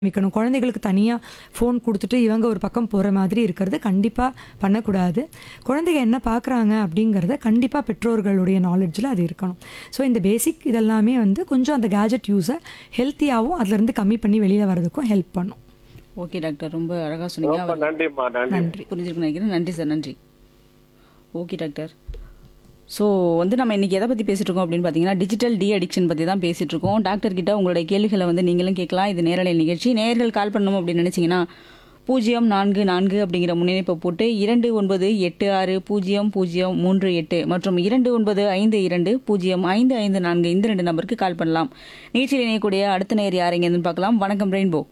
ஆரம்பிக்கணும் குழந்தைகளுக்கு தனியாக ஃபோன் கொடுத்துட்டு இவங்க ஒரு பக்கம் போகிற மாதிரி இருக்கிறது கண்டிப்பாக பண்ணக்கூடாது குழந்தைங்க என்ன பார்க்குறாங்க அப்படிங்கிறத கண்டிப்பாக பெற்றோர்களுடைய நாலேஜில் அது இருக்கணும் ஸோ இந்த பேசிக் இதெல்லாமே வந்து கொஞ்சம் அந்த கேஜெட் யூஸை ஹெல்த்தியாகவும் அதுலேருந்து கம்மி பண்ணி வெளியில் வர்றதுக்கும் ஹெல்ப் பண்ணும் ஓகே டாக்டர் ரொம்ப அழகாக சொன்னீங்க ரொம்ப நன்றிம்மா நன்றி நன்றி புரிஞ்சிருக்குன்னு நினைக்கிறேன் நன்றி சார் நன்றி ஓகே டாக்டர் ஸோ வந்து நம்ம இன்னைக்கு எதை பற்றி பேசிட்டு இருக்கோம் அப்படின்னு பார்த்தீங்கன்னா டிஜிட்டல் டி அடிக்ஷன் பற்றி தான் பேசிட்டு இருக்கோம் டாக்டர் கிட்ட உங்களுடைய கேள்விகளை வந்து நீங்களும் கேட்கலாம் இது நேரலை நிகழ்ச்சி நேயர்கள் கால் பண்ணணும் அப்படின்னு நினைச்சீங்கன்னா பூஜ்ஜியம் நான்கு நான்கு அப்படிங்கிற முன்னிணைப்பை போட்டு இரண்டு ஒன்பது எட்டு ஆறு பூஜ்ஜியம் பூஜ்ஜியம் மூன்று எட்டு மற்றும் இரண்டு ஒன்பது ஐந்து இரண்டு பூஜ்ஜியம் ஐந்து ஐந்து நான்கு இந்த ரெண்டு நம்பருக்கு கால் பண்ணலாம் நிகழ்ச்சியில் இணையக்கூடிய அடுத்த நேர் யாருங்கன்னு பார்க்கலாம் வணக்கம் ரெயின்போ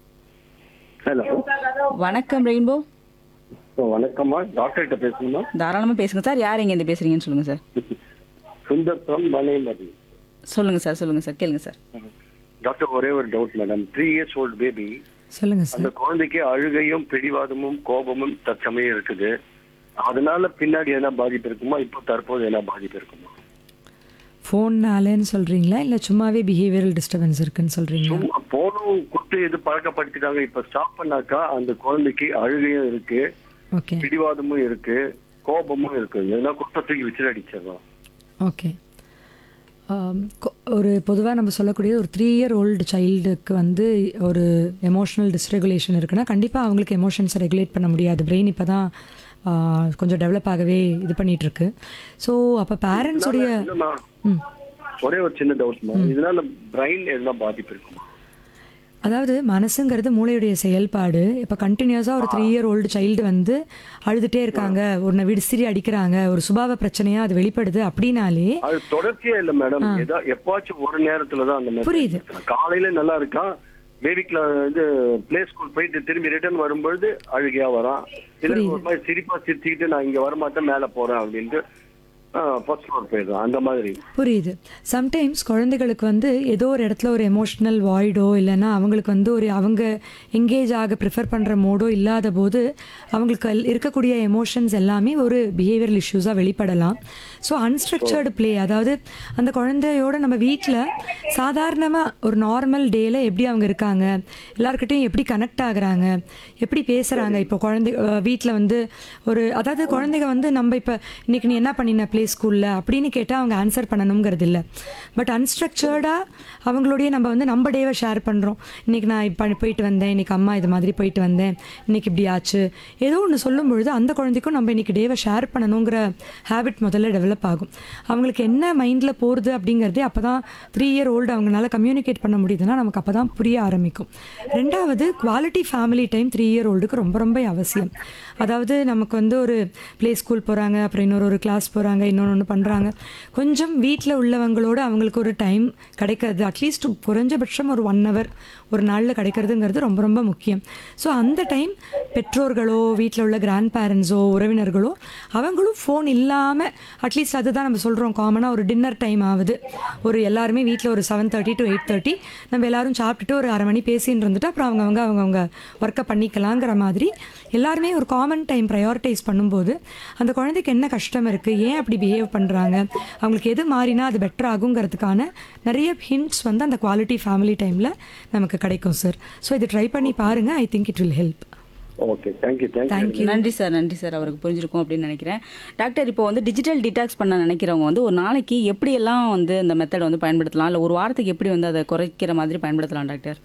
ஹலோ வணக்கம் ரெயின்போ வணக்கம்மா டாக்டர் கிட்ட பேசணுமா தாராளமாக பேசுங்க சார் யார் எங்க இருந்து பேசுறீங்கன்னு சொல்லுங்க சார் சுந்தர்புரம் மலைமதி சொல்லுங்க சார் சொல்லுங்க சார் கேளுங்க சார் டாக்டர் ஒரே ஒரு doubt madam three years old baby சொல்லுங்கள் சார் அந்த குழந்தைக்கு அழுகையும் பிடிவாதமும் கோபமும் தற்சமயம் இருக்குது அதனால பின்னாடி என்ன பாதிப்பு இருக்குமா இப்போ தற்போது என்ன பாதிப்பு இருக்குமா ஃபோன்னாலேன்னு சொல்கிறீங்களா இல்லை சும்மாவே பிஹேவியரல் டிஸ்டர்பன்ஸ் இருக்குன்னு சொல்கிறீங்களா சும்மா போனும் குட்டு இது பழக்கப்படுத்திட்டாங்க இப்ப ஸ்டாப் பண்ணாக்கா அந்த குழந்தைக்கு அழுகையும் இருக்கு ஓகே பிடிவாதமும் இருக்கு கோபமும் இருக்கு எதனா குற்றத்துக்கு விசில் அடிச்சிடலாம் ஓகே ஆம், கொ- ஒரு பொதுவாக நம்ம சொல்லக்கூடிய ஒரு த்ரீ இயர் ஓல்டு சைல்டுக்கு வந்து ஒரு எமோஷனல் டிஸ்ரெகுலேஷன் இருக்குன்னா கண்டிப்பாக அவங்களுக்கு எமோஷன்ஸை ரெகுலேட் பண்ண முடியாது பிரெயின் இப்போ தான் கொஞ்சம் டெவலப் ஆகவே இது பண்ணிட்டு இருக்கு ஸோ அப்போ பேரண்ட்ஸுடைய இல்லம்மா, ஒரே ஒரு சின்ன டவுட்மா இதனால பிரைன் எதுனா பாதிப்பு இருக்குமா அதாவது மனசுங்கிறது மூளையுடைய செயல்பாடு இப்போ கண்டினியூஸாக ஒரு த்ரீ இயர் ஓல்டு சைல்டு வந்து அழுதுகிட்டே இருக்காங்க ஒரு விடுசிரி அடிக்கிறாங்க ஒரு சுபாவ பிரச்சனையாக அது வெளிப்படுது அப்படின்னாலே அது தொடர்ச்சியா இல்ல மேடம் ஏதா எப்பாச்சும் ஒரு நேரத்துல தான் அந்த மாதிரி புரியுது. இருக்கான். காலையில நல்லா இருக்கான் பேபிக்குல இது பிளே ஸ்கூல் போயிட்டு திரும்பி ரிட்டர்ன் வரும்பொழுது அழுகையா வரான் இல்ல ஒரு மாதிரி சிரிப்பா சிரிச்சுக்கிட்டு நான் இங்க வரமாட்டேன் மேல போறேன் அப்படின்ட்டு ஃபர்ஸ்ட் ஃப்ளோர் போயிடுறான் அந்த மாதிரி புரியுது சம்டைம்ஸ் குழந்தைகளுக்கு வந்து ஏதோ ஒரு இடத்துல ஒரு எமோஷ்னல் வாய்டோ இல்லைன்னா அவங்களுக்கு வந்து ஒரு அவங்க எங்கேஜ் ஆக ப்ரிஃபர் பண்ணுற மோடோ இல்லாத போது அவங்களுக்கு அல்- இருக்கக்கூடிய எமோஷன்ஸ் எல்லாமே ஒரு பிஹேவியரல் இஷ்யூஸாக வெளிப்படலாம் ஸோ அன்ஸ்ட்ரக்சர்டு ப்ளே அதாவது அந்த குழந்தையோட நம்ம வீட்டில் சாதாரணமாக ஒரு நார்மல் டேல எப்படி அவங்க இருக்காங்க எல்லாருக்கிட்டையும் எப்படி கனெக்ட் ஆகுறாங்க எப்படி பேசுகிறாங்க இப்போ குழந்தை வீட்டில் வந்து ஒரு அதாவது குழந்தைங்க வந்து நம்ம இப்போ இன்னைக்கு நீ என்ன பண்ணின ப்ளே ஸ்கூலில் அப்படின்னு கேட்டால் அவங்க ஆன்சர் பண்ணணுங்கிறது இல்லை பட் அன்ஸ்ட்ரக்சர்டாக அவங்களுடைய நம்ம வந்து நம்ம டேவை ஷேர் பண்ணுறோம் இன்னைக்கு நான் இப்போ போயிட்டு வந்தேன் இன்னைக்கு அம்மா இது மாதிரி போயிட்டு வந்தேன் இன்னைக்கு இப்படி ஆச்சு ஏதோ ஒன்று சொல்லும் பொழுது அந்த குழந்தைக்கும் நம்ம இன்னைக்கு டேவை ஷேர் பண்ணணுங்கிற ஹேபிட் முதல்ல டெவலப் ஆகும் அவங்களுக்கு என்ன மைண்டில் போகிறது அப்படிங்கிறதே அப்போ தான் த்ரீ இயர் ஓல்டு அவங்களால கம்யூனிகேட் பண்ண முடியுதுன்னா நமக்கு அப்போ தான் புரிய ஆரம்பிக்கும் ரெண்டாவது quality family time three year ஓல்டுக்கு ரொம்ப ரொம்ப அவசியம் அதாவது நமக்கு வந்து ஒரு ப்ளே ஸ்கூல் போகிறாங்க அப்புறம் இன்னொரு ஒரு கிளாஸ் போகிறாங்க இன்னொன்று ஒன்று பண்ணுறாங்க கொஞ்சம் வீட்டில் உள்ளவங்களோட அவங்களுக்கு ஒரு டைம் கிடைக்கிறது அட்லீஸ்ட் குறைஞ்சபட்சம் ஒரு ஒன் ஹவர் ஒரு நாளில் கிடைக்கிறதுங்கிறது ரொம்ப ரொம்ப முக்கியம் ஸோ அந்த டைம் பெற்றோர்களோ வீட்டில் உள்ள கிராண்ட் பேரண்ட்ஸோ உறவினர்களோ அவங்களும் ஃபோன் இல்லாமல் அட்லீஸ்ட் அதுதான் நம்ம சொல்கிறோம் காமனாக ஒரு டின்னர் டைம் ஆகுது ஒரு எல்லாருமே வீட்டில் ஒரு seven thirty to eight thirty நம்ம எல்லாரும் சாப்பிட்டுட்டு ஒரு அரை மணி பேசின்னு இருந்துட்டு அப்புறம் அவங்கவங்க அவங்கவுங்க ஒர்க்கை பண்ணிக்கலாங்கிற மாதிரி எல்லாருமே ஒரு காமன் டைம் ப்ரையாரிட்டைஸ் பண்ணும்போது அந்த குழந்தைக்கு என்ன கஷ்டம் இருக்குது ஏன் அப்படி பிஹேவ் பண்ணுறாங்க அவங்களுக்கு எது மாறினா அது பெட்டர் ஆகுங்கிறதுக்கான நிறைய ஹிண்ட்ஸ் வந்து அந்த குவாலிட்டி ஃபேமிலி டைமில் நமக்கு கிடைக்கும் சார் ஸோ இது ட்ரை பண்ணி பாருங்கள் I think it will help okay thank you thank you thank you நன்றி சார் நன்றி சார் அவருக்கு புரிஞ்சிருக்கும் அப்படின்னு நினைக்கிறேன் டாக்டர் இப்போ வந்து டிஜிட்டல் டிடாக்ஸ் பண்ண நினைக்கிறவங்க வந்து ஒரு நாளைக்கு எப்படியெல்லாம் வந்து இந்த மெத்தட் வந்து பயன்படுத்தலாம் இல்லை ஒரு வாரத்துக்கு எப்படி வந்து அதை குறைக்கிற மாதிரி பயன்படுத்தலாம் டாக்டர்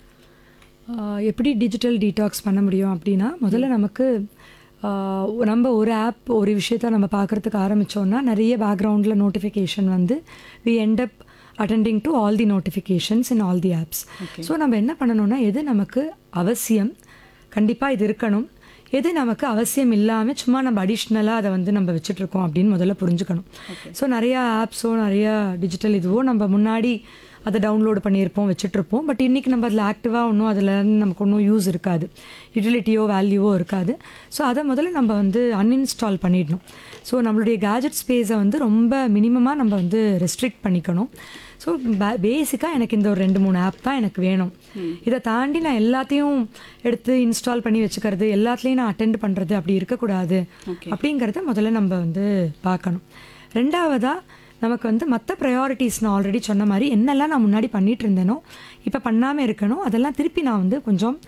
ஆஹ் எப்படி டிஜிட்டல் டீடாக்ஸ் பண்ண முடியும் அப்படின்னா முதல்ல நமக்கு ஆஹ் நம்ம ஒரு ஆப் ஒரு விஷயத்த நம்ம பார்க்குறதுக்கு ஆரம்பித்தோன்னா நிறைய பேக்ரவுண்டில் நோட்டிஃபிகேஷன் வந்து we end up attending to all the notifications in all the apps so நம்ம என்ன பண்ணணும்னா எது நமக்கு அவசியம் கண்டிப்பாக இது இருக்கணும் எது நமக்கு அவசியம் இல்லாமல் சும்மா நம்ம அடிஷ்னலாக அதை வந்து நம்ம வச்சுட்டு இருக்கோம் அப்படின்னு முதல்ல புரிஞ்சுக்கணும் ஸோ நிறையா ஆப்ஸோ நிறையா டிஜிட்டல் இதுவோ நம்ம முன்னாடி அதை டவுன்லோடு பண்ணியிருப்போம் வச்சுட்ருப்போம் பட் இன்றைக்கி நம்ம அதில் ஆக்டிவாக ஒன்றும் அதில் நமக்கு ஒன்றும் யூஸ் இருக்காது யூட்டிலிட்டியோ வேல்யூவோ இருக்காது ஸோ அதை முதல்ல நம்ம வந்து அன்இன்ஸ்டால் பண்ணிடணும் ஸோ நம்மளுடைய கேஜெட் ஸ்பேஸை வந்து ரொம்ப மினிமமாக நம்ம வந்து ரெஸ்ட்ரிக்ட் பண்ணிக்கணும் ஸோ பேசிக்காக எனக்கு இந்த ஒரு ரெண்டு மூணு ஆப் தான் எனக்கு வேணும் இதை தாண்டி நான் எல்லாத்தையும் எடுத்து இன்ஸ்டால் பண்ணி வச்சுக்கிறது எல்லாத்துலேயும் நான் அட்டென்ட் பண்ணுறது அப்படி இருக்கக்கூடாது அப்படிங்கிறத முதல்ல நம்ம வந்து பார்க்கணும் ரெண்டாவதாக நமக்கு வந்து மற்ற ப்ரையாரிட்டிஸ் நான் ஆல்ரெடி சொன்ன மாதிரி என்னெல்லாம் நான் முன்னாடி பண்ணிட்டு இருந்தேனோ இப்போ பண்ணாமல் இருக்கணும் அதெல்லாம் திருப்பி நான் வந்து கொஞ்சம்